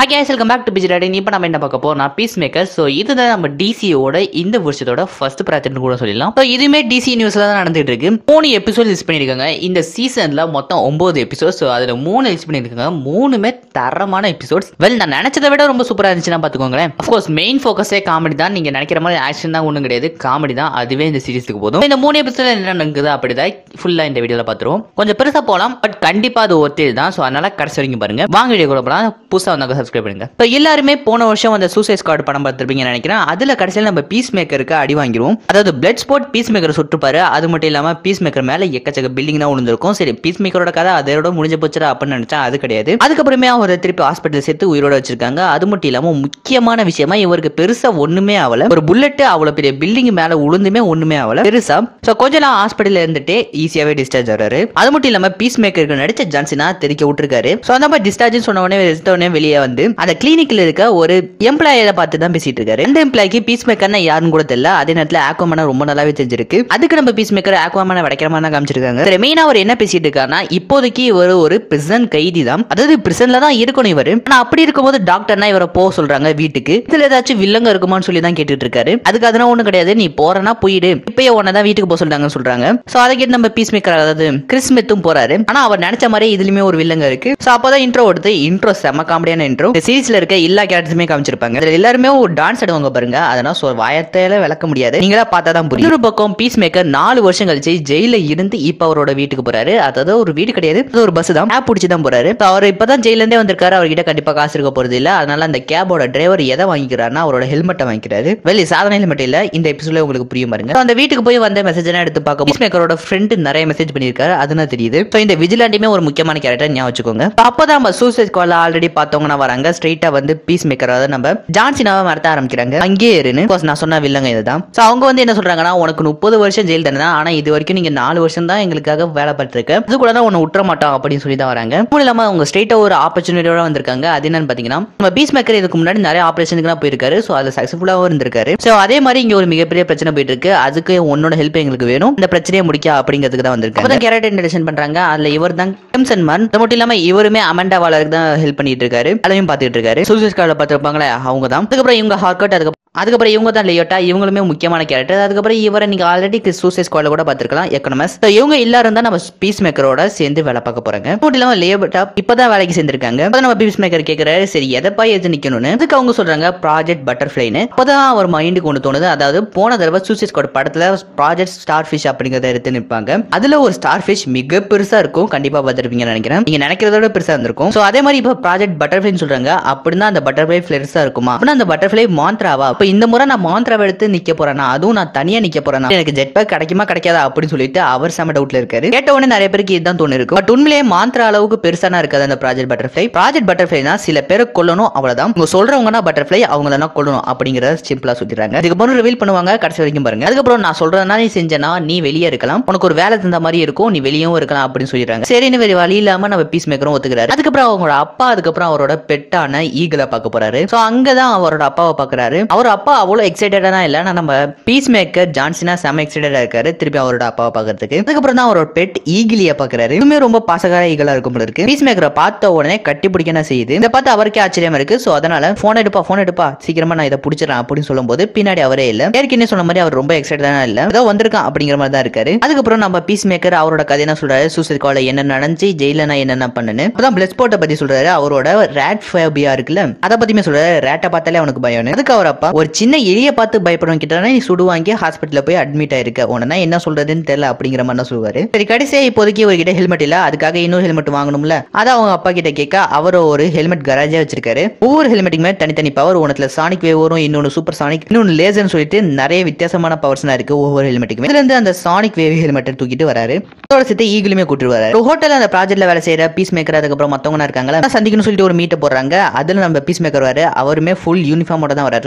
high guys welcome back to PG இப்போ நம்ம என்ன பார்க்க போறோம்னா பீஸ் மேக்கர் ஸோ இதுதான் நம்ம டிசியோட இந்த வருஷத்தோட ஃபர்ஸ்ட் ப்ராஜெக்ட் கூட சொல்லலாம் ஸோ இதுவுமே டிசி நியூஸ்ல தான் நடந்துட்டு இருக்கு மூணு எபிசோட் லிஸ்ட் பண்ணியிருக்காங்க இந்த சீசன்ல மொத்தம் ஒன்பது எபிசோட் ஸோ அதில் மூணு லிஸ்ட் பண்ணியிருக்காங்க மூணுமே தரமான எபிசோட்ஸ் வெல் நான் நினைச்சதை விட ரொம்ப சூப்பராக இருந்துச்சுன்னா பார்த்துக்கோங்களேன் அஃப்கோர்ஸ் மெயின் ஃபோக்கஸே காமெடி தான் நீங்க நினைக்கிற மாதிரி ஆக்ஷன் தான் ஒன்றும் கிடையாது காமெடி தான் அதுவே இந்த சீரிஸ்க்கு போதும் இந்த மூணு எபிசோட் என்ன நடக்குது அப்படிதான் ஃபுல்லா இந்த வீடியோல பார்த்துருவோம் கொஞ்சம் பெருசா போகலாம் பட் கண்டிப்பா அது ஒருத்தே தான் ஸோ அதனால கடைசி வரைக்கும் பாருங்க வாங்க வீடியோ கூட போகலாம் புதுசாக வந்தாங்க சப்ஸ்கிரைப் பண்ணுங்க இப்போ எல்லாருமே போன வருஷம் அந்த சூசைட் ஸ்குவாட் படம் பார்த்துருப்பீங்கன்னு நினைக்கிறேன் அதுல கடைசியில் நம்ம பீஸ் மேக்கருக்கு அடி வாங்கிடுவோம் அதாவது பிளட் ஸ்பாட் பீஸ் மேக்கர் சுட்டுப்பாரு அது மட்டும் இல்லாம பீஸ் மேக்கர் மேல எக்கச்சக்க பில்டிங் தான் விழுந்திருக்கும் சரி பீஸ் மேக்கரோட கதை அதோட முடிஞ்ச போச்சுடா அப்படின்னு நினைச்சா அது கிடையாது அதுக்கப்புறமே அவரை திருப்பி ஹாஸ்பிட்டல் சேர்த்து உயிரோட வச்சிருக்காங்க அது மட்டும் இல்லாம முக்கியமான விஷயமா இவருக்கு பெருசா ஒண்ணுமே ஆகல ஒரு புல்லட் அவ்வளவு பெரிய பில்டிங் மேல உளுந்துமே ஒண்ணுமே ஆகல பெருசா சோ கொஞ்ச நாள் ஹாஸ்பிட்டல்ல இருந்துட்டு ஈஸியாவே டிஸ்சார்ஜ் ஆறாரு அது மட்டும் இல்லாம பீஸ் மேக்கருக்கு நடிச்ச ஜான்சினா தெரிக்க விட்டுருக்காரு சோ அந்த மாதிரி டிஸ்சார்ஜ் சொன்ன உடனே எடுத்த உடனே வெளியே வந்து அந்த கிளினிக்ல இருக்க ஒரு எம்ப்ளாயில பார்த்து தான் பேசிட்டு இருக்காரு இந்த எம்ப்ளாய்க்கு பீஸ் மேக்கர்னா யாருன்னு கூட தெரியல அதே நேரத்துல ஆக்வாமனா ரொம்ப நல்லாவே தெரிஞ்சிருக்கு அதுக்கு நம்ம பீஸ் மேக்கர் ஆக்வாமனை வடைக்கிற மாதிரி தான் காமிச்சிருக்காங்க சரி மெயினா அவர் என்ன பேசிட்டு இருக்காருன்னா இப்போதைக்கு இவர் ஒரு பிரிசன் கைதி தான் அதாவது பிரிசன்ல தான் இருக்கணும் இவர் ஆனா அப்படி இருக்கும்போது டாக்டர்னா இவரை போக சொல்றாங்க வீட்டுக்கு இதுல ஏதாச்சும் வில்லங்க இருக்குமான்னு சொல்லி தான் கேட்டுட்டு இருக்காரு அதுக்கு அதெல்லாம் ஒண்ணும் கிடையாது நீ போறனா போயிடு இப்பயே உன்னை தான் வீட்டுக்கு போக சொல்றாங்கன்னு சொல்றாங்க சோ அதை கேட்டு நம்ம பீஸ் மேக்கர் அதாவது கிறிஸ்மெத்தும் போறாரு ஆனா அவர் நினைச்ச மாதிரி இதுலயுமே ஒரு வில்லங்க இருக்கு சோ அப்பதான் இன்ட்ரோ எடுத்து இன்ட்ரோ செம காமெடியான இன்ட்ரோ இந்த சீரிஸ்ல இருக்க எல்லா கேரக்டர்ஸுமே காமிச்சிருப்பாங்க இதுல எல்லாருமே ஒரு டான்ஸ் ஆடுவாங்க பாருங்க அதெல்லாம் சொ வாயத்தையில விளக்க முடியாது நீங்களா பார்த்தா தான் புரியும் இன்னொரு பக்கம் பீஸ் மேக்கர் நாலு வருஷம் கழிச்சு ஜெயில இருந்து இப்ப அவரோட வீட்டுக்கு போறாரு அதாவது ஒரு வீடு கிடையாது அது ஒரு பஸ் தான் கேப் பிடிச்சி தான் போறாரு So, அவர் இப்பதான் ஜெயில இருந்தே வந்திருக்காரு அவர்கிட்ட கண்டிப்பா காசு இருக்க போறது இல்ல அதனால அந்த கேபோட டிரைவர் எதை வாங்கிக்கிறாருன்னா அவரோட ஹெல்மெட்டை வாங்கிக்கிறாரு வெளி சாதாரண ஹெல்மெட் இல்ல இந்த எபிசோட்ல உங்களுக்கு புரியும் பாருங்க So, அந்த வீட்டுக்கு போய் வந்த மெசேஜ் எல்லாம் எடுத்து பார்க்க பீஸ் மேக்கரோட ஃப்ரெண்ட் நிறைய மெசேஜ் பண்ணியிருக்காரு அதுதான் தெரியுது ஸோ இந்த விஜிலாண்டியுமே ஒரு முக்கியமான கேரக்டர் ஞாபகம் வச்சுக்கோங்க So, அப்பதான் நம்ம சூசைட் ஸ்குவாட்ல ஆல்ரெடி பார்த்தவங்கன்னா வராங்க ஸ்ட்ரைட்டா வந்து பீஸ் மேக்கர் அதாவது நம்ம ஜான்சினாவை மறத்த ஆரம்பிக்கிறாங்க அங்கேயே இருன்னு Because நான் சொன்ன வில்லங்க இதுதான் ஸோ அவங்க வந்து என்ன சொல்றாங்கன்னா உனக்கு முப்பது வருஷம் ஜெயில் தானே ஆனா இது வரைக்கும் நீங்க நாலு வருஷம் தான் எங்களுக்காக வேலை பார்த்துருக்க அது கூட தான் உன்னை விட்டுற மாட்டோம் அப்படின்னு சொல்லி தான் வராங்க அதுவும் இல்லாம அவங்க ஸ்ட்ரைட்டா ஒரு ஆப்பர்ச்சுனிட்டியோட வந்திருக்காங்க அது என்னன்னு பாத்தீங்கன்னா நம்ம பீஸ் மேக்கர் இதுக்கு முன்னாடி நிறைய ஆபரேஷனுக்குலாம் போயிருக்காரு ஸோ அது சக்சஸ்ஃபுல்லாகவும் இருந்திருக்காரு ஸோ அதே மாதிரி இங்க ஒரு மிகப்பெரிய பிரச்சனை போயிட்டு இருக்கு அதுக்கு உன்னோட ஹெல்ப் எங்களுக்கு வேணும் இந்த பிரச்சனையை முடிக்க அப்படிங்கிறதுக்கு தான் வந்திருக்காங்க அப்பதான் கேரக்டர் இன்ட்ரடக்ஷன் பண்றாங்க அதுல இவர் தான் கிம்சன் மான் அது மட்டும் இல்லாம இவருமே அமெண்டா வாலருக்கு தான் ஹெல்ப் பண்ணிட்டு இருக்காரு அதையும் பார்த்துட்டு இருக்காரு சூசைட் ஸ்குவாட்ல பார்த்துருப்பாங்களே அவங்க தான் அதுக்கப்புறம் இவங்க ஹார்கட் அதுக்கப்புறம் அதுக்கப்புறம் இவங்க தான் லியோட்டா இவங்களுமே முக்கியமான கேரக்டர் அதுக்கப்புறம் இவரை நீங்க ஆல்ரெடி சூசைட் ஸ்குவாட்ல கூட பார்த்திருக்கலாம் எக்கனமஸ் இவங்க எல்லாரும் தான் நம்ம பீஸ் மேக்கரோட சேர்ந்து வேலை பார்க்க போறாங்க அது மட்டும் இல்லாம லியோட்டா இப்பதான் வேலைக்கு சேர்ந்திருக்காங்க அப்பதான் நம்ம பீஸ் மேக்கர் கேட்கிறாரு சரி எதப்பா எது நிக்கணும்னு அதுக்கு அவங்க சொல்றாங்க ப்ராஜெக்ட் பட்டர்ஃபிளைன்னு அப்பதான் அவர் மைண்டுக்கு ஒன்று தோணுது அதாவது போன தடவை சூசைட் ஸ்குவாட் படத்துல ப்ராஜெக்ட் ஸ்டார் ஃபிஷ் அப்படிங்கறத எடுத்து நிற்பாங்க அதுல ஒரு ஸ்டார் ஃபிஷ் மிக பெருசா இருக்கும் கண்டிப்பா பார்த்திருப்பீங்கன்னு நினைக்கிறேன் நீங்க நினைக்கிறத விட பெருசா இருந்திருக்கும் சோ அதே மாதிரி இப்போ ப்ராஜெக்ட் பட்டர்ஃபிளைன்னு சொல்றாங்க அப்படின்னா அந்த பட்டர்ஃபிளை ஃபிளர்ஸா இருக்குமா அப்படின்னா அந்த பட்டர்ஃபிளை மாந்த்ராவா அப்ப இந்த முறை நான் மாந்த்ராவை எடுத்து நிக்க போறேனா அதுவும் நான் தனியா நிக்க போறேனா எனக்கு ஜெட் பேக் கிடைக்குமா கிடைக்காதா அப்படின்னு சொல்லிட்டு அவர் செம டவுட்ல இருக்காரு கேட்ட உடனே நிறைய பேருக்கு இதுதான் தோணு இருக்கும் பட் உண்மையிலேயே மாந்த்ரா அளவுக்கு பெருசானா இருக்காது அந்த ப்ராஜெக்ட் பட்டர்ஃபிளை ப்ராஜெக்ட் பட்டர்ஃபிளைனா சில பேரை கொல்லணும் அவ்வளவுதான் உங்க சொல்றவங்கன்னா பட்டர்ஃபிளை அவங்க தான் கொல்லணும் அப்படிங்கறத சிம்பிளா சொல்லிடுறாங்க அதுக்கப்புறம் ரிவீல் பண்ணுவாங்க கடைசி வரைக்கும் பாருங்க அதுக்கப்புறம் நான் சொல்றேன்னா நீ செஞ்சனா நீ வெளியே இருக்கலாம் உனக்கு ஒரு வேலை தந்த மாதிரி இருக்கும் நீ வெளியும் இருக்கலாம் அப்படின்னு சொல்லிடுறாங்க சரின்னு வேற வழி இல்லாம நம்ம பீஸ் மேக்கரும் ஒத்துக்கிறாரு அதுக்கப்புறம் அவங்களோட அப்பா அதுக்கப்புறம் அவரோட பெட்டான ஈகிளை பார்க்க போறாரு சோ அங்கதான் அவரோட அப்பாவை பாக்குறாரு அவர் அப்பா அவ்வளவு எக்ஸைட்டடா இல்ல ஆனா நம்ம பீஸ் மேக்கர் ஜான்சினா செம எக்ஸைட்டடா இருக்காரு திருப்பி அவரோட அப்பாவை பாக்குறதுக்கு அதுக்கப்புறம் தான் அவரோட பெட் ஈகிலிய பாக்குறாரு இதுவுமே ரொம்ப பாசகார ஈகிளா இருக்கும் போல இருக்கு பீஸ் மேக்கரை பார்த்த உடனே கட்டி பிடிக்கணும் செய்யுது இதை பார்த்து அவருக்கே ஆச்சரியமா இருக்கு சோ அதனால போன் எடுப்பா போன் எடுப்பா சீக்கிரமா நான் இதை பிடிச்சிடறேன் அப்படின்னு சொல்லும்போது பின்னாடி அவரே இல்ல ஏற்கனவே சொன்ன மாதிரி அவர் ரொம்ப எக்ஸைட்டடா இல்ல ஏதோ வந்திருக்கான் அப்படிங்கிற மாதிரி தான் இருக்காரு அதுக்கப்புறம் நம்ம பீஸ் மேக்கர் அவரோட கதை என்ன சொல்றாரு சூசைட் கால என்ன நடந்துச்சு ஜெயில நான் என்னென்ன பண்ணுன்னு அப்பதான் பிளட் ஸ்பாட்டை பத்தி சொல்றாரு அவரோட ரேட் ஃபேபியா இருக்குல்ல அதை பத்தியுமே சொல்றாரு ரேட்டை பார்த்தாலே அவனுக்கு பயம் அதுக்கு அவர் அப்பா ஒரு சின்ன எலிய பார்த்து பயப்படுவோம் கிட்ட நீ சுடுவாங்கி ஹாஸ்பிட்டல்ல போய் அட்மிட் ஆயிருக்க உடனே என்ன சொல்றதுன்னு தெரியல அப்படிங்கிற மாதிரி தான் சொல்லுவாரு சரி கடைசியா இப்போதைக்கு ஒரு கிட்ட ஹெல்மெட் இல்ல அதுக்காக இன்னொரு ஹெல்மெட் வாங்கணும்ல அதை அவங்க அப்பா கிட்ட கேட்க அவர் ஒரு ஹெல்மெட் கராஜா வச்சிருக்காரு ஒவ்வொரு ஹெல்மெட்டுக்குமே தனித்தனி பவர் ஒன்றுல சானிக் வேவ் வரும் இன்னொன்னு சூப்பர் சானிக் இன்னொன்னு லேசர்னு சொல்லிட்டு நிறைய வித்தியாசமான பவர்ஸ்லாம் இருக்கு ஒவ்வொரு ஹெல்மெட்டுக்குமே இதுல இருந்து அந்த சானிக் வேவ் ஹெல்மெட்டை தூக்கிட்டு வராரு அதோட சேர்த்து ஈகிளுமே கூட்டு வராரு ஒரு ஹோட்டல் அந்த ப்ராஜெக்ட்ல வேலை செய்யற பீஸ் மேக்கர் அதுக்கப்புறம் மத்தவங்க இருக்காங்களா சந்திக்கணும்னு சொல்லிட்டு ஒரு மீட்டை போடுறாங்க அதுல நம்ம பீஸ் மேக்கர் வராரு அவருமே ஃபுல் யூனிஃபார்மோட தான் வராரு அதாவது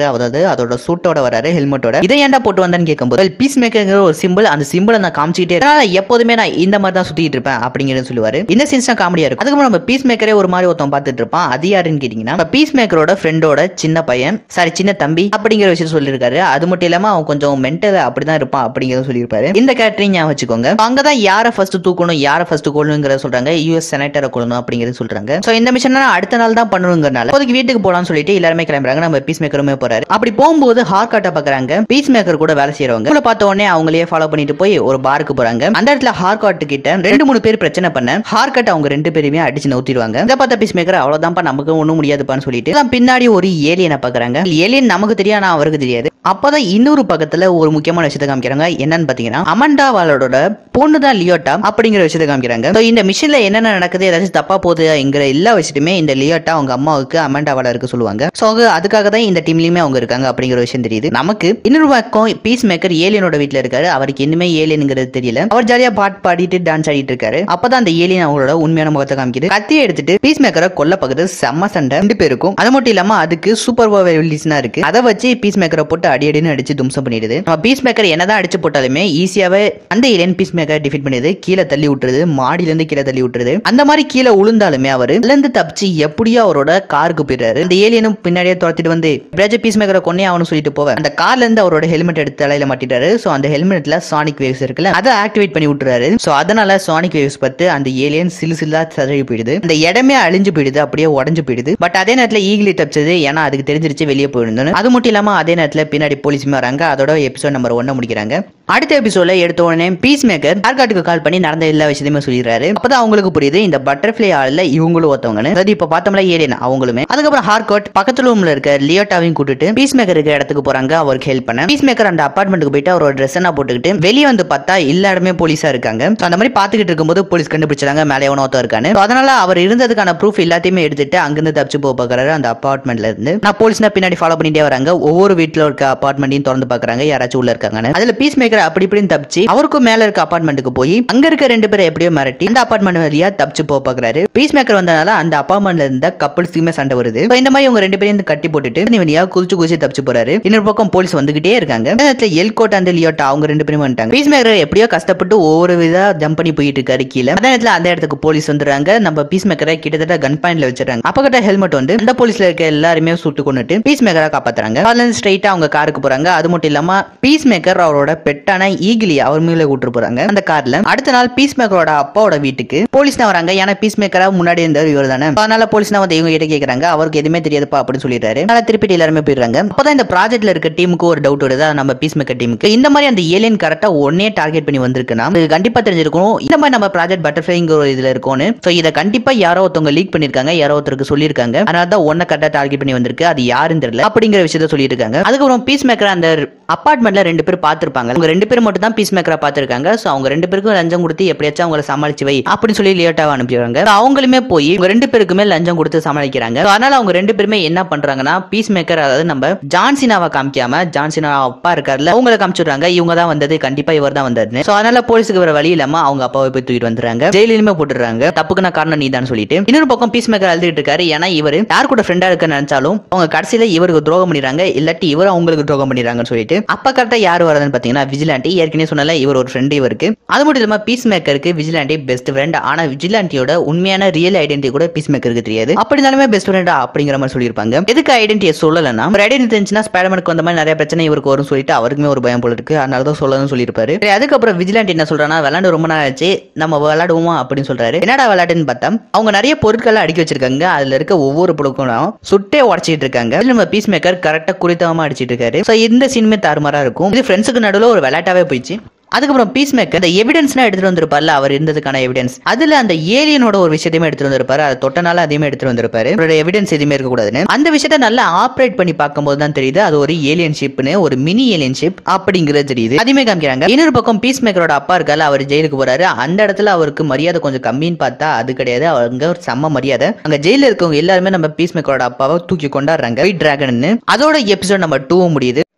அதோட சூட்டோட வராரு ஹெல்மெட்டோட இதை ஏன்டா போட்டு வந்தேன்னு கேட்கும்போது பீஸ் மேக்கர்ங்கிற ஒரு சிம்பிள் அந்த சிம்பிளை நான் காமிச்சிட்டே இருக்கேன் எப்போதுமே நான் இந்த மாதிரி தான் சுத்திட்டு இருப்பேன் அப்படிங்கிறது சொல்லுவாரு இந்த சீன்ஸ் தான் காமெடியா இருக்கும் அதுக்கப்புறம் நம்ம பீஸ் மேக்கரே ஒரு மாதிரி ஒருத்தன் பார்த்துட்டு இருப்பான் அது யாருன்னு கேட்டீங்கன்னா பீஸ் மேக்கரோட ஃப்ரெண்டோட சின்ன பையன் சாரி சின்ன தம்பி அப்படிங்கிற விஷயம் சொல்லியிருக்காரு அது மட்டும் இல்லாம அவன் கொஞ்சம் மென்டல் அப்படிதான் இருப்பான் அப்படிங்கறத சொல்லியிருப்பாரு இந்த கேரக்டரையும் ஞாபகம் வச்சுக்கோங்க அங்கதான் யாரை ஃபர்ஸ்ட் தூக்கணும் யாரை ஃபர்ஸ்ட் கொள்ளணுங்கிறத சொல்றாங்க யூஎஸ் செனட்டரை கொள்ளணும் அப்படிங்கிறது சொல்றாங்க சோ இந்த மிஷன் அடுத்த நாள் தான் பண்ணணுங்கிறனால இப்போதைக்கு வீட்டுக்கு போலாம்னு சொல்லிட்டு எல்லாருமே கிளம்புறாங்க நம்ம பீஸ் மேக்கருமே போறாரு அப்படி போகும்போது ஹார்காட்டை பாக்குறாங்க பீஸ் மேக்கர் கூட வேலை செய்யறவங்க இவங்கள பார்த்த உடனே அவங்களே ஃபாலோ பண்ணிட்டு போய் ஒரு பாருக்கு போறாங்க அந்த இடத்துல ஹார்காட் கிட்ட ரெண்டு மூணு பேர் பிரச்சனை பண்ண ஹார்கட் அவங்க ரெண்டு பேருமே அடிச்சு நவுத்திடுவாங்க இதை பார்த்த பீஸ் மேக்கர் அவ்வளவுதான்ப்பா நமக்கு ஒண்ணும் முடியாதுப்பான்னு சொல்லிட்டு எல்லாம் பின்னாடி ஒரு ஏலியனை பாக்குறாங்க ஏலியன் நமக்கு தெரியும் ஆனா அவருக்கு தெரியாது அப்பதான் இன்னொரு பக்கத்துல ஒரு முக்கியமான விஷயத்தை காமிக்கிறாங்க என்னன்னு பாத்தீங்கன்னா அமண்டாவாலோட பொண்ணு தான் லியோட்டா அப்படிங்கிற விஷயத்தை காமிக்கிறாங்க So, இந்த மிஷின்ல என்னென்ன நடக்குது ஏதாச்சும் தப்பா போகுதுங்கிற எல்லா விஷயத்தையுமே இந்த லியோட்டா அவங்க அம்மாவுக்கு அமண்டாவால இருக்க சொல்லுவாங்க சோ அதுக்காக தான் இந்த டீம்லயுமே அவங்க இருக்காங்க அப்படிங்கிற விஷயம் தெரியுது நமக்கு இன்னொரு பக்கம் பீஸ் மேக்கர் ஏலியனோட வீட்ல இருக்காரு அவருக்கு இன்னுமே ஏலியனுங்கிறது தெரியல அவர் ஜாலியா பாட்டு பாடிட்டு டான்ஸ் ஆடிட்டு இருக்காரு அப்பதான் அந்த ஏலியன் அவங்களோட உண்மையான முகத்தை காமிக்குது கத்தியை எடுத்துட்டு பீஸ் மேக்கரை கொல்ல பக்கத்து செம்ம சண்டை ரெண்டு பேருக்கும் அது மட்டும் இல்லாம அதுக்கு சூப்பர் ரிலீஸ்னா இருக்கு அதை வச்சு பீஸ் மேக்கரை போட்டு அடி அடின்னு அடிச்சு தும்சம் பண்ணிடுது நம்ம பீஸ் மேக்கர் என்னதான் அடிச்சு போட்டாலுமே ஈஸியாவே அந்த ஏலியன் பீஸ் மேக்கர் டிஃபீட் பண்ணிடுது கீழே தள்ளி விட்டுருது மாடியில இருந்து கீழே தள்ளி விட்டுருது அந்த மாதிரி கீழே உளுந்தாலுமே அவரு இருந்து தப்பிச்சு எப்படியோ அவரோட காருக்கு போயிடுறாரு இந்த ஏலியனும் பின்னாடியே துரத்திட்டு வந்து எப்படியாச்சும் பீஸ் மேக்கரை கொன்னே அவனு சொல்லிட்டு போவேன் அந்த கார்ல இருந்து அவரோட ஹெல்மெட் எடுத்து தலையில மாட்டிட்டாரு சோ அந்த ஹெல்மெட்ல சானிக் வேவ்ஸ் இருக்குல்ல அதை ஆக்டிவேட் பண்ணி விட்டுறாரு சோ அதனால சானிக் வேவ்ஸ் பத்து அந்த ஏலியன் சிலு சிலா சதறி போயிடுது அந்த இடமே அழிஞ்சு போயிடுது அப்படியே உடஞ்சு போயிடுது பட் அதே நேரத்துல ஈகிலி தப்பிச்சது ஏன்னா அதுக்கு தெரிஞ்சிருச்சு வெளியே போயிருந்தோம் அது மட்டும் இல்லாம அதே நேரத்துல பின்னாடி போலீஸுமே வராங்க அதோட எபிசோட் நம்பர் ஒன்ன முடிக்கிறாங்க அடுத்த எபிசோட்ல எடுத்த உடனே பீஸ் மேக்கர் ஆர்காட்டுக்கு கால் பண்ணி நடந்த எல்லா விஷயத்தையுமே சொல்லிடுறாரு அப்பதான் அவங்களுக்கு புரியுது இந்த பட்டர்ஃபிளை ஆள்ல இவங்களும் ஒருத்தவங்கன்னு அதாவது இப்ப பார்த்தோம்ல ஏலியன் அவங்களுமே அதுக்கப்புறம் ஹார்காட் பக்கத்துல ரூம்ல இருக்க லியோட்டாவையும் கூட்டிட்டு பீஸ் மேக்கர் இருக்க இடத்துக்கு போறாங்க அவருக்கு ஹெல்ப் பண்ண பீஸ் மேக்கர் அந்த அபார்ட்மெண்ட்டுக்கு போயிட்டு அவரோட ட்ரெஸ் எல்லாம் போட்டுக்கிட்டு வெளியே வந்து பார்த்தா எல்லா இடமே போலீஸா இருக்காங்க So, அந்த மாதிரி பாத்துக்கிட்டு இருக்கும்போது போலீஸ் கண்டுபிடிச்சாங்க மேலே எவனோ ஒருத்தன் இருக்கான்னு So, அதனால அவர் இருந்ததுக்கான ப்ரூஃப் எல்லாத்தையுமே எடுத்துட்டு அங்கிருந்து தப்பிச்சு போக பாக்குறாரு அந்த அபார்ட்மெண்ட்ல இருந்து நான் போலீஸ்னா பின்னாடி ஃபாலோ பண்ணிட்டே வராங்க ஒவ்வொரு வீட்டுல இருக்க அபார்ட்மெண்ட்டையும் திறந்து பாக்குறாங்க யாராச்சும் உள்ள இருக்காங்கன்னு அதுல பீஸ் மேக்கர் அப்படி இப்படின்னு தப்பிச்சு அவருக்கும் மேல இருக்க அபார்ட்மெண்ட்டுக்கு போய் அங்க இருக்க ரெண்டு பேரை எப்படியோ மிரட்டி அந்த அபார்ட்மெண்ட் வழியா தப்பிச்சு போக பாக்குறாரு பீஸ் மேக்கர் வந்தனால அந்த அபார்ட்மெண்ட்ல இருந்த கப்பல்ஸுக்குமே சண்டை வருது So, இந்த மாதிரி இவங்க ரெண்டு பேரும் இந்த கட்டி போட்டுட்டு இவன் வழியா குதிச்சு குதிச்சு தப்பிச்சு போறாரு இன்னொரு பக்கம் போலீஸ் வந்துகிட்டே இருக்காங்க அந்த நேரத்துல எல்கோட் அந்த லியோட்டா அவங்க ரெண்டு பேரும் வந்துட்டாங்க பீஸ் மேக்கர் எப்படியோ கஷ்டப்பட்டு ஒவ்வொரு விதா ஜம்ப் பண்ணி போயிட்டு இருக்காரு கீழே அந்த நேரத்துல அந்த இடத்துக்கு போலீஸ் வந்துடுறாங்க நம்ம பீஸ் மேக்கரை கிட்டத்தட்ட கன் பாயிண்ட்ல வச்சிருக்காங்க அப்ப கிட்ட ஹெல்மெட் வந்து அந்த போலீஸ்ல இருக்க எல்லாருமே சுட்டு கொண்டுட்டு பீஸ் மேக்கரா காப்பாத்துறாங்க அதுல இருந்து ஸ்ட்ரைட்டா அவங்க காருக்கு போறாங்க அது மட்டும் இல்லாம பீஸ் மேக்கர் அவரோட பெட்டான ஈகிலி அவர் மேல கூட்டு போறாங்க அந்த கார்ல அடுத்த நாள் பீஸ் மேக்கரோட அப்பாவோட வீட்டுக்கு போலீஸ் தான் வராங்க ஏன்னா பீஸ் மேக்கரா முன்னாடி இருந்தவர் இவர் தானே அதனால போலீஸ் தான் வந்து இவங்க கிட்ட கேக்குறாங்க அவருக்கு எதுவுமே தெரியாதுப்பா அப்படின்னு சொல்லிடுறாரு அதனால திருப்பிட்டு எல்லாருமே போயிடுறாங்க அப்பதான் இந்த ப்ராஜெக்ட்ல இருக்க டீமுக்கு ஒரு டவுட் வருது அது நம்ம பீஸ் மேக்கர் டீமுக்கு இந்த மாதிரி அந்த ஏலியன் கரெக்டா ஒன்னே டார்கெட் பண்ணி வந்திருக்குன்னா இது கண்டிப்பா தெரிஞ்சிருக்கும் இந்த மாதிரி நம்ம ப்ராஜெக்ட் பட்டர்ஃபிளைங்கிற ஒரு இதுல இருக்கும்னு சோ இதை கண்டிப்பா யாரோ ஒருத்தவங்க லீக் பண்ணிருக்காங்க யாரோ ஒருத்தருக்கு சொல்லியிருக்காங்க அதனால தான் ஒன்ன கரெக்டா டார்கெட் பண்ணி வந்திருக்கு அது யாருன்னு தெரியல அப்படிங்கிற விஷயத்த சொல்லியிருக்காங்க அதுக்கப்புறம் பீஸ் மேக்கர் அந்த அபார்ட்மெண்ட்ல ரெண்டு பேர் பார்த்திருப்பாங்க அவங்க ரெண்டு பேர் மட்டும் தான் பீஸ் மேக்கரா பார்த்திருக்காங்க சோ அவங்க ரெண்டு பேருக்கும் லஞ்சம் கொடுத்து எப்படியாச்சும் அவங்கள சமாளிச்சு வை அப்படின்னு சொல்லி லேட்டாக அனுப்பிடுறாங்க So, அவங்களுமே போய் இவங்க ரெண்டு பேருக்குமே லஞ்சம் கொடுத்து சமாளிக்கிறாங்க So, அதனால அவங்க ரெண்டு பேருமே என்ன பண்றாங்கன்னா பீஸ் மேக்கர் அதாவது நம்ம ஜான்சினாவை காமிக்காம ஜான்சினா அப்பா இருக்காருல்ல அவங்கள காமிச்சிடுறாங்க இவங்க தான் வந்தது கண்டிப்பா இவர் தான் வந்தாரு சோ அதனால போலீஸுக்கு வேற வழி இல்லாம அவங்க அப்பாவை போய் தூக்கிட்டு வந்துறாங்க ஜெயிலுமே போட்டுறாங்க தப்புக்கு நான் காரணம் நீ தான் சொல்லிட்டு இன்னொரு பக்கம் பீஸ் மேக்கர் அழுதுட்டு இருக்காரு ஏன்னா இவர் யார் கூட ஃப்ரெண்டா இருக்க நினைச்சாலும் அவங்க கடைசியில இவருக்கு துரோகம் பண்ணிடுறாங்க இல்லாட்டி இவர் அவங்களுக்கு துரோகம் பண்ணிடுறாங்கன்னு சொல்லிட்டு அப்ப கரெக்டா யார் வரதுன்னு பாத்தீங்கன்னா விஜிலாண்டி ஏற்கனவே சொன்னல இவர் ஒரு ஃப்ரெண்ட் இவருக்கு அது மட்டும் இல்லாம பீஸ் மேக்கருக்கு விஜிலாண்டி பெஸ்ட் ஃப்ரெண்ட் ஆனா விஜிலாண்டியோட உண்மையான ரியல் ஐடென்டி கூட பீஸ் மேக்கருக்கு தெரியாது அப்படி இருந்தாலுமே பெஸ்ட் ஃப்ரெண்டா அப்படிங்கிற மாதிரி சொல்லியிருப்பாங்க எதுக்கு ஐடென்டியை சொல்லலன்னா ஒரு ஐடென்டி தெரிஞ்சுன்னா ஸ்பைடர்மேனுக்கு வந்த மாதிரி நிறைய பிரச்சனை இவருக்கு வரும் சொல்லிட்டு அவருக்குமே ஒரு பயம் போல இருக்கு அதனால தான் சொல்லணும்னு சொல்லியிருப்பாரு சரி, அதுக்கப்புறம் விஜிலாண்டி என்ன சொல்றானா விளையாண்டு ரொம்ப நாள் ஆச்சு நம்ம விளையாடுவோமா அப்படின்னு சொல்றாரு என்னடா விளையாட்டுன்னு பார்த்தா அவங்க நிறைய பொருட்களை அடுக்கி வச்சிருக்காங்க அதுல இருக்க ஒவ்வொரு பொருட்களும் சுட்டே உடச்சிட்டு இருக்காங்க இதுல நம்ம பீஸ் மேக்கர் கரெக்டா குறித்தவமா அடிச்சிட்டு இருக்காரு சோ இந்த சீனுமே தாறுமாறா இருக்கும் இது ஃப்ரெண்ட்ஸுக்கு நடுவுல ஒரு விளையாட்டாவே போயிடுச்சு அதுக்கப்புறம் பீஸ் மேக்கர் இந்த எவிடன்ஸ்லாம் எடுத்துட்டு வந்திருப்பார்ல அவர் இருந்ததுக்கான எவிடன்ஸ் அதுல அந்த ஏலியனோட ஒரு விஷயத்தையுமே எடுத்துட்டு வந்திருப்பாரு அதை தொட்டனால அதையுமே எடுத்துட்டு வந்திருப்பாரு அவரோட எவிடன்ஸ் எதுவுமே இருக்கக்கூடாதுன்னு அந்த விஷயத்த நல்லா ஆப்ரேட் பண்ணி பார்க்கும்போது தான் தெரியுது அது ஒரு ஏலியன் ஷிப்னு ஒரு மினி ஏலியன் ஷிப் அப்படிங்கிறது தெரியுது அதுமே காமிக்கிறாங்க இன்னொரு பக்கம் பீஸ் மேக்கரோட அப்பா இருக்கால அவர் ஜெயிலுக்கு போறாரு அந்த இடத்துல அவருக்கு மரியாதை கொஞ்சம் கம்மின்னு பார்த்தா அது கிடையாது அவங்க ஒரு செம்ம மரியாதை அங்க ஜெயில இருக்கவங்க எல்லாருமே நம்ம பீஸ் மேக்கரோட அப்பாவை தூக்கி கொண்டாடுறாங்க டிராகன் அதோட எபிசோட் நம்பர் டூ முடியுது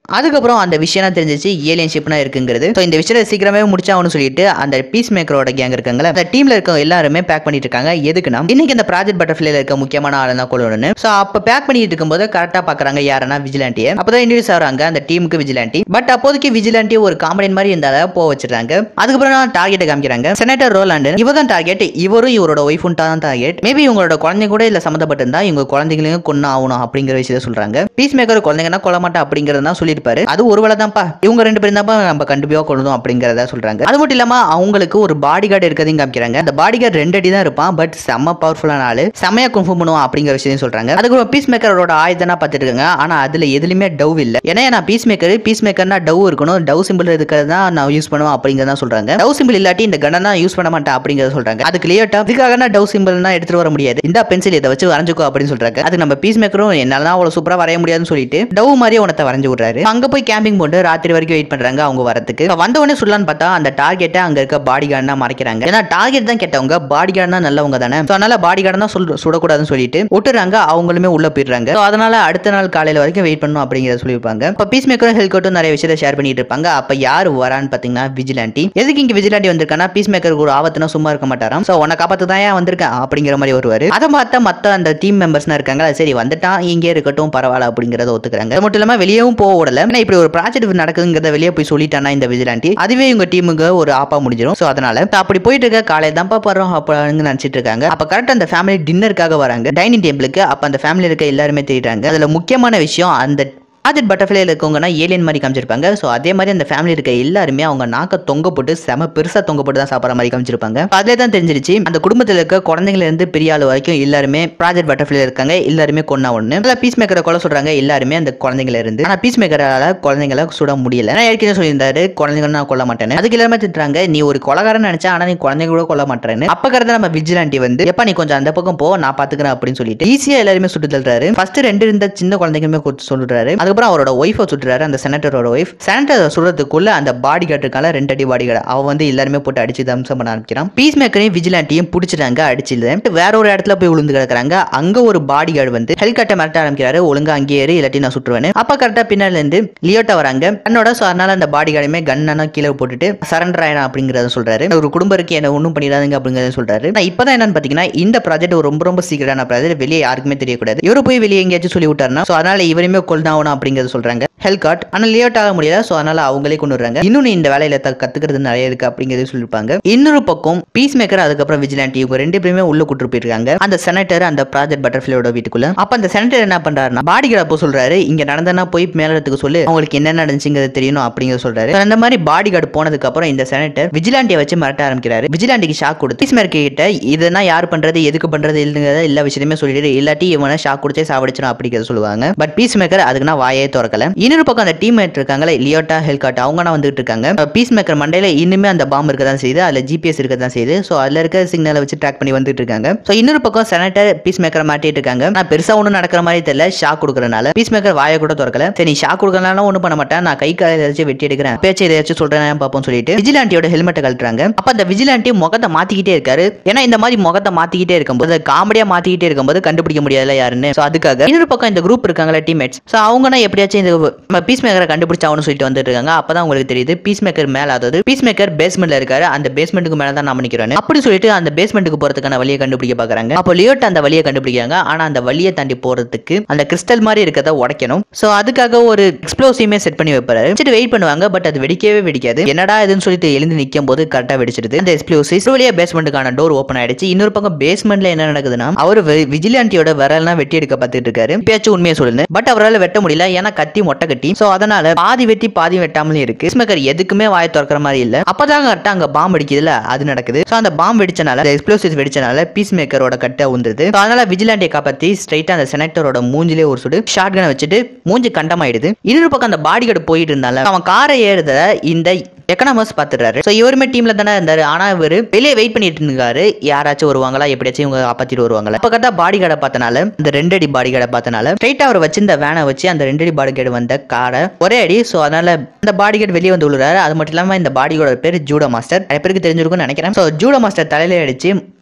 அதுக்கப்புறம் அந்த விஷயம் தெரிஞ்சிச்சு ஏலியன் ஷிப்னா இருக்குங்கிறது ஸோ இந்த விஷயத்தை சீக்கிரமே முடிச்சாகணும்னு சொல்லிட்டு அந்த பீஸ் மேக்கரோட கேங் இருக்காங்களா அந்த டீம்ல இருக்க எல்லாருமே பேக் பண்ணிட்டு இருக்காங்க எதுக்குன்னா இன்னைக்கு இந்த ப்ராஜெக்ட் பட்டர்ஃபிளைல இருக்க முக்கியமான ஆளை தான் கொள்ளணும்னு ஸோ அப்போ பேக் பண்ணிட்டு இருக்கும்போது கரெக்டாக பார்க்குறாங்க யாருன்னா விஜிலாண்டியை அப்பதான் இன்ட்ரடியூஸ் ஆகிறாங்க அந்த டீமுக்கு விஜிலாண்டி பட் அப்போதைக்கு விஜிலாண்டி ஒரு காமெடியன் மாதிரி இருந்தால போக வச்சிருக்காங்க அதுக்கப்புறம் நான் டார்கெட்டை காமிக்கிறாங்க செனட்டர் ரோலாண்டு இவர் தான் டார்கெட் இவரும் இவரோட ஒய்ஃபும் தான் டார்கெட் மேபி இவங்களோட குழந்தைங்க கூட இல்ல சம்மந்தப்பட்டிருந்தா இவங்க குழந்தைங்களையும் கொண்டு ஆகணும் அப்படிங்கிற விஷயத்த சொல்றாங்க பீஸ் மேக்கர் குழந்தைங்கன்னா கொல்ல மாட்டா அப்படிங்கறத தான் சொல்லியிருப்பாரு அது ஒரு வேலை தான்ப்பா இவங்க ரெண்டு பேரும் தான்ப்பா நம்ம கண்டிப்பா கொள்ளணும் அப்படிங்கறத சொல்றாங்க அது மட்டும் இல்லாம அவங்களுக்கு ஒரு பாடி கார்டு இருக்கிறதையும் காமிக்கிறாங்க அந்த பாடி கார்டு ரெண்டு அடி தான் இருப்பான் பட் செம்ம பவர்ஃபுல்லான ஆளு செம்மையா குன்ஃபு பண்ணுவான் அப்படிங்கிற விஷயம் சொல்றாங்க அதுக்கு பீஸ் மேக்கரோட ஆயுதனா பார்த்துட்டு இருக்காங்க ஆனா அதுல எதுலயுமே டவ் இல்ல ஏன்னா நான் பீஸ் மேக்கர் பீஸ் மேக்கர்னா டவ் இருக்கணும் டவ் சிம்பிள் இருக்கிறது தான் நான் யூஸ் பண்ணுவேன் அப்படிங்கறத சொல்றாங்க டவ் சிம்பிள் இல்லாட்டி இந்த கண்ணை யூஸ் பண்ண மாட்டேன் அப்படிங்கறத சொல்றாங்க அதுக்கு லியோட்டா இதுக்காக நான் டவ் சிம்பிள்னா எடுத்துட்டு வர முடியாது இந்த பென்சில் இதை வச்சு வரைஞ்சுக்கோ அப்படின்னு சொல்றாங்க அது நம்ம பீஸ் மேக்கரும் என்னால அவ்வளவு சூப்பரா வரைய முடியாதுன்னு சொல்லிட்டு டவ் மாதிரியே உனத்தை வரைஞ்சு விடுறாரு அங்க போய் கேம்பிங் போட்டு ராத்திரி வரைக்கும் வெயிட் பண்றாங்க அவங்க வரதுக்கு இப்ப வந்த உடனே சொல்லலாம்னு பார்த்தா அந்த டார்கெட்டை அங்க இருக்க பாடி கார்டு மறைக்கிறாங்க ஏன்னா டார்கெட் தான் கெட்டவங்க பாடி கார்டு தான் நல்லவங்க தானே So, அதனால பாடி கார்டு தான் சொல் சுடக்கூடாதுன்னு சொல்லிட்டு விட்டுறாங்க அவங்களுமே உள்ள போயிடுறாங்க So, அதனால அடுத்த நாள் காலையில வரைக்கும் வெயிட் பண்ணணும் அப்படிங்கிறத சொல்லியிருப்பாங்க இப்போ பீஸ் மேக்கரும் ஹெல்கோட்டும் நிறைய விஷயத்தை ஷேர் பண்ணிட்டு இருப்பாங்க அப்ப யார் வரான்னு பாத்தீங்கன்னா விஜிலாண்டி எதுக்கு இங்க விஜிலாண்டி வந்திருக்கானா பீஸ் மேக்கருக்கு ஒரு ஆபத்துனா சும்மா இருக்க மாட்டாராம் சோ உன்னை காப்பாத்து தான் ஏன் வந்திருக்கேன் அப்படிங்கிற மாதிரி வருவாரு அதை பார்த்தா மத்த அந்த டீம் மெம்பர்ஸ்னா இருக்காங்க சரி வந்துட்டான் இங்கே இருக்கட்டும் பரவாயில்ல அப்படிங்கறத ஒத்துக்கிறாங்க அது மட்டும் இல்லாம வெளியவும் போக விடல ஏன்னா இப்படி ஒரு ப்ராஜெக்ட் நடக்குதுங்கிறத வெளியே போய் சொல்லிட்டானா இந்த விஜிலாண்டி அதுவே இவங்க டீமுக்கு ஒரு ஆப்பா முடிஞ்சிடும் சோ அதனால so அப்படி போயிட்டு இருக்க காலையில தான்ப்பா போறோம் அப்படின்னு நினைச்சிட்டு இருக்காங்க அப்ப கரெக்ட் அந்த ஃபேமிலி டின்னருக்காக வராங்க டைனிங் டேபிளுக்கு அப்ப அந்த ஃபேமிலி இருக்க எல்லாருமே தெரியுறாங்க அதுல முக்கியமான விஷயம் அந்த ப்ராஜெக்ட் பட்டர்ஃப்ளைல இருக்கவங்கன்னா ஏலியன் மாதிரி காமிச்சிருப்பாங்க ஸோ அதே மாதிரி அந்த ஃபேமிலி இருக்க எல்லாருமே அவங்க நாக்க தொங்க போட்டு செம பெருசா தொங்க போட்டு தான் சாப்பிட்ற மாதிரி காமிச்சிருப்பாங்க அதிலே தான் தெரிஞ்சிருச்சு அந்த குடும்பத்தில் இருக்க குழந்தைங்கள இருந்து பெரிய ஆள் வரைக்கும் எல்லாருமே ப்ராஜெக்ட் பட்டர்ஃப்ளை இருக்காங்க எல்லாருமே கொண்டா ஒன்று அதில் பீஸ் மேக்கரை கொலை சொல்றாங்க எல்லாருமே அந்த குழந்தைங்கள இருந்து ஆனால் பீஸ் மேக்கரால குழந்தைங்கள சுட முடியல நான் ஏற்கனவே சொல்லியிருந்தாரு குழந்தைங்க நான் கொல்ல மாட்டேன்னு அதுக்கு எல்லாமே திட்டுறாங்க நீ ஒரு கொலகாரன் நினைச்சா ஆனா நீ குழந்தைங்க கூட கொல்ல மாட்டேன்னு அப்ப கருத நம்ம விஜிலாண்டி வந்து எப்ப நீ கொஞ்சம் அந்த பக்கம் போ நான் பாத்துக்கிறேன் அப்படின்னு சொல்லிட்டு ஈஸியா எல்லாருமே சுட்டு தள்ளுறாரு ஃபர்ஸ்ட் ரெண்டு இருந்த சின்ன குழந்தைங்களுமே கொடுத்து சொல்றாரு அதுக்கப்புறம் அவரோட ஒய்ஃபை சுட்டுறாரு அந்த செனட்டரோட ஒய்ஃப் செனட்டர் சுடுறதுக்குள்ள அந்த பாடி கார்டு இருக்கால ரெண்டு அடி பாடி கார்டு அவ வந்து எல்லாருமே போட்டு அடிச்சு தம்சம் பண்ண ஆரம்பிக்கிறான் பீஸ் மேக்கரையும் விஜிலாண்டியும் பிடிச்சிட்டாங்க அடிச்சுல வேற ஒரு இடத்துல போய் விழுந்து கிடக்குறாங்க அங்க ஒரு பாடி கார்டு வந்து ஹெல்கட்டை மிரட்ட ஆரம்பிக்கிறாரு ஒழுங்கா அங்கேயே ஏறு இல்லாட்டி நான் சுட்டுருவேன் அப்ப கரெக்டா பின்னால இருந்து லியோட்டா வராங்க கண்ணோட சோ அதனால அந்த பாடி கார்டுமே கண்ணனா கீழே போட்டுட்டு சரண்டர் ஆயிடும் அப்படிங்கறத சொல்றாரு ஒரு குடும்பம் இருக்கு என்ன ஒன்றும் பண்ணிடாதுங்க அப்படிங்கறத சொல்றாரு நான் இப்பதான் என்னன்னு பாத்தீங்கன்னா இந்த ப்ராஜெக்ட் ரொம்ப ரொம்ப சீக்கிரமான ப்ராஜெக்ட் வெளியே யாருக்குமே தெரியக்கூடாது இவரு போய் வெளியே எங்கேயாச்சும் சொல்லி விட்டாருன்னா சோ அதனால இவருமே கொல்தாகணும் அப்படிங்கறத சொல்றாங்க ஹெல்காட் ஆனால் லேட் ஆக முடியல ஸோ அதனால அவங்களே கொண்டு வர்றாங்க இன்னொன்று இந்த வேலையில த- கத்துக்கிறது நிறைய இருக்கு அப்படிங்கிறது சொல்லியிருப்பாங்க இன்னொரு பக்கம் பீஸ் மேக்கர் அதுக்கப்புறம் விஜிலாண்டி இவங்க ரெண்டு பேருமே உள்ள கூட்டு போயிருக்காங்க அந்த செனட்டர் அந்த ப்ராஜெக்ட் பட்டர்ஃபிளையோட வீட்டுக்குள்ள அப்ப அந்த செனட்டர் என்ன பண்றாருன்னா பாடி கார்டு சொல்றாரு இங்க நடந்தனா போய் மேலத்துக்கு சொல்லு அவங்களுக்கு என்ன நடந்துச்சுங்கிறது தெரியணும் அப்படிங்கிற சொல்றாரு So, அந்த மாதிரி பாடி கார்டு போனதுக்கு அப்புறம் இந்த செனட்டர் விஜிலாண்டியை வச்சு மிரட்ட ஆரம்பிக்கிறாரு விஜிலாண்டிக்கு ஷாக் கொடுத்து பீஸ் மேக்கர் கிட்ட இதெல்லாம் யார் பண்றது எதுக்கு பண்றது இல்லைங்கிறத எல்லா விஷயத்தையுமே சொல்லிட்டு இல்லாட்டி இவனை ஷாக் கொடுத்தே சாவடிச்சிடும் அப்படிங்கிறத சொல்லுவாங்க பட் பீஸ் மேக்கர் அதுக்கு நான் வாயே திறக்கல இன்னொரு பக்கம் அந்த டீம் இருக்காங்களே லியோட்டா ஹெல்காட் அவங்க நான் வந்துட்டு இருக்காங்க பீஸ் மேக்கர் மண்டையில இன்னுமே அந்த பாம்பு இருக்க தான் செய்யுது அதுல ஜிபிஎஸ் இருக்க தான் செய்யுது ஸோ அதுல இருக்க சிக்னலை வச்சு ட்ராக் பண்ணி வந்துட்டு இருக்காங்க ஸோ இன்னொரு பக்கம் செனட்டர் பீஸ் மேக்கரை மாட்டிட்டு இருக்காங்க நான் பெருசா ஒன்றும் நடக்கிற மாதிரி தெரியல ஷாக் கொடுக்கறனால பீஸ் மேக்கர் வாயை கூட திறக்கல சரி நீ ஷாக் கொடுக்கறனால ஒன்றும் பண்ண மாட்டேன் நான் கை காலை ஏதாச்சும் வெட்டி எடுக்கிறேன் பேச்சு ஏதாச்சும் சொல்றேன் பார்ப்போம் சொல்லிட்டு விஜிலாண்டியோட ஹெல்மெட்டை கழட்டுறாங்க அப்ப அந்த விஜிலாண்டி முகத்தை மாத்திக்கிட்டே இருக்காரு ஏன்னா இந்த மாதிரி முகத்தை மாத்திக்கிட்டே இருக்கும்போது காமெடியா மாத்திக்கிட்டே இருக்கும்போது கண்டுபிடிக்க முடியாதுல யாருன்னு ஸோ அதுக்காக இன்னொரு பக்கம் இந்த குரூப் இருக்காங்களா டீம்மேட்ஸ் ஸோ அவங்கன்னா எப்படியாச்சும் இந்த பீஸ் மேக்கரை கண்டுபிடிச்சாவணும் சொல்லிட்டு வந்துட்டு இருக்காங்க அப்பதான் உங்களுக்கு தெரியுது பீஸ் மேக்கர் மேல அதாவது பீஸ் மேக்கர் பேஸ்மெண்ட்ல இருக்காரு அந்த பேஸ்மெண்ட்டுக்கு மேல தான் நான் நினைக்கிறேன் அப்படி சொல்லிட்டு அந்த பேஸ்மெண்ட்டுக்கு போறதுக்கான வழியை கண்டுபிடிக்க பாக்குறாங்க அப்போ லியோட் அந்த வழியை கண்டுபிடிக்கிறாங்க ஆனா அந்த வழியை தாண்டி போறதுக்கு அந்த கிறிஸ்டல் மாதிரி இருக்கிறத உடைக்கணும் ஸோ அதுக்காக ஒரு எக்ஸ்ப்ளோசிவ்மே செட் பண்ணி வைப்பாரு வச்சுட்டு வெயிட் பண்ணுவாங்க பட் அது வெடிக்கவே வெடிக்காது என்னடா இதுன்னு சொல்லிட்டு எழுந்து நிற்கும் போது கரெக்டா வெடிச்சிருது அந்த எக்ஸ்ப்ளோசிவ் வழியா பேஸ்மெண்ட்டுக்கான டோர் ஓப்பன் ஆயிடுச்சு இன்னொரு பக்கம் பேஸ்மெண்ட்ல என்ன நடக்குதுன்னா அவர் விஜிலாண்டியோட விரல்லாம் வெட்டி எடுக்க பார்த்துட்டு இருக்காரு இப்பயாச்சும் உண்மையை சொல்லுங்க பட் அவரால் வெட்ட முடியல ஏன்னா கத்தி மொட்டை கட்டி ஸோ அதனால பாதி வெட்டி பாதி வெட்டாமலே இருக்கு ஸ்மேக்கர் எதுக்குமே வாய் திறக்கிற மாதிரி இல்ல அப்பதான் கரெக்டா அங்க பாம்பு வெடிக்குதுல அது நடக்குது ஸோ அந்த பாம்பு வெடிச்சனால எக்ஸ்ப்ளோசிவ் வெடிச்சனால பீஸ் மேக்கரோட கட்டை உந்துருது So அதனால விஜிலாண்டியை காப்பாத்தி ஸ்ட்ரைட்டா அந்த செனக்டரோட மூஞ்சிலே ஒரு சுடு ஷார்ட் கனை வச்சுட்டு மூஞ்சி கண்டமாயிடுது இன்னொரு பக்கம் அந்த பாடி கார்டு போயிட்டு இருந்தால அவன் காரை ஏறுத இந்த எக்கனாமஸ் பாத்துறாரு ஸோ இவருமே டீம்ல தானே இருந்தாரு ஆனா இவர் வெளியே வெயிட் பண்ணிட்டு இருக்காரு யாராச்சும் வருவாங்களா எப்படியாச்சும் இவங்க காப்பாத்திட்டு வருவாங்களா இப்ப கரெக்டா பாடி கார்டை பார்த்தனால இந்த ரெண்டடி பாடி கார்டை பார்த்தனால ஸ்ட்ரைட்டா அவர் வச்சிருந்த வேனை வச்சு அந்த ரெண்டடி பாடி கார்டு வந்த காரை ஒரே அடி ஸோ அதனால இந்த பாடி கார்டு வெளியே வந்து விழுறாரு அது மட்டும் இல்லாம இந்த பாடி கார்டோட பேர் ஜூடோ மாஸ்டர் நிறைய பேருக்கு தெரிஞ்சிருக்கும்னு நினைக்கிறேன் ஸோ ஜூடோ மாஸ்டர் தலையில அடிச்சு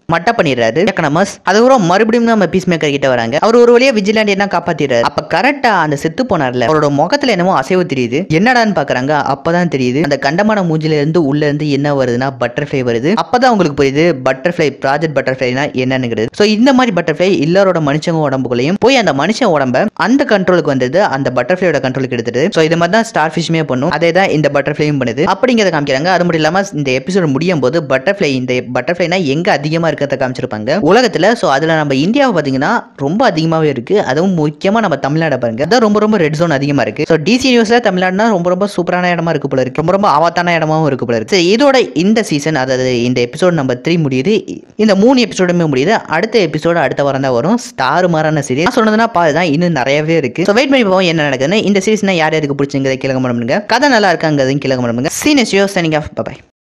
மட்ட பண்ணிடுறாரு எக்கனமஸ் அதுக்கப்புறம் மறுபடியும் நம்ம பீஸ் மேக்கர் கிட்ட வராங்க அவர் ஒரு வழியா விஜிலாண்டி என்ன காப்பாத்திடுறாரு அப்ப கரெக்டா அந்த செத்து போனார்ல அவரோட முகத்துல என்னமோ அசைவு தெரியுது என்னடான்னு பாக்குறாங்க அப்பதான் தெரியுது அந்த கண்டமான மூஞ்சில இருந்து உள்ள இருந்து என்ன வருதுன்னா பட்டர்ஃப்ளை வருது அப்பதான் உங்களுக்கு புரியுது பட்டர்ஃப்ளை ப்ராஜெக்ட் பட்டர்ஃப்ளைனா என்னன்னுங்கிறது சோ இந்த மாதிரி பட்டர்ஃப்ளை எல்லாரோட மனுஷங்க உடம்புக்குள்ளேயும் போய் அந்த மனுஷன் உடம்ப அந்த கண்ட்ரோலுக்கு வந்தது அந்த பட்டர்ஃப்ளையோட கண்ட்ரோலுக்கு எடுத்துட்டு சோ இது மாதிரி தான் ஸ்டார் ஃபிஷ்மே பண்ணும் அதே தான் இந்த பட்டர்ஃப்ளையும் பண்ணுது அப்படிங்கிறத காமிக்கிறாங்க அது மட்டும் இல்லாம இந்த எபிசோட் முடியும் போது பட்டர்ஃப்ளை இந்த பட்டர்ஃப்ளைனா எங்க அதிகமா இருக்கிறத காமிச்சிருப்பாங்க உலகத்துல சோ அதுல நம்ம இந்தியாவை பாத்தீங்கன்னா ரொம்ப அதிகமாவே இருக்கு அதுவும் முக்கியமா நம்ம தமிழ்நாடு பாருங்க அதான் ரொம்ப ரொம்ப ரெட் ஜோன் அதிகமா இருக்கு சோ டிசி நியூஸ்ல தமிழ்நாடுனா ரொம்ப ரொம்ப சூப்பரான இடமா இருக்கு போல இருக்கு ரொம்ப ரொம்ப ஆபத்தான இடமாவும் இருக்கு போல இருக்கு சரி, இதோட இந்த சீசன் அதாவது இந்த எபிசோட் நம்பர் த்ரீ முடியுது இந்த மூணு எபிசோடுமே முடியுது அடுத்த எபிசோடு அடுத்த வாரம் தான் வரும் ஸ்டார் மாறான சீரிஸ் நான் சொன்னதுன்னா பாதுதான் இன்னும் நிறையவே இருக்கு ஸோ வெயிட் பண்ணி பார்ப்போம் என்ன நடக்குதுன்னு இந்த சீரிஸ்னா யார் யாருக்கு பிடிச்சிங்கிறத கீழே பண்ணுங்க கதை நல்லா இருக்காங்கிறதையும் கீழே பண்ணுங்க சீனஸ் யோ சனிங் ஆஃப் பை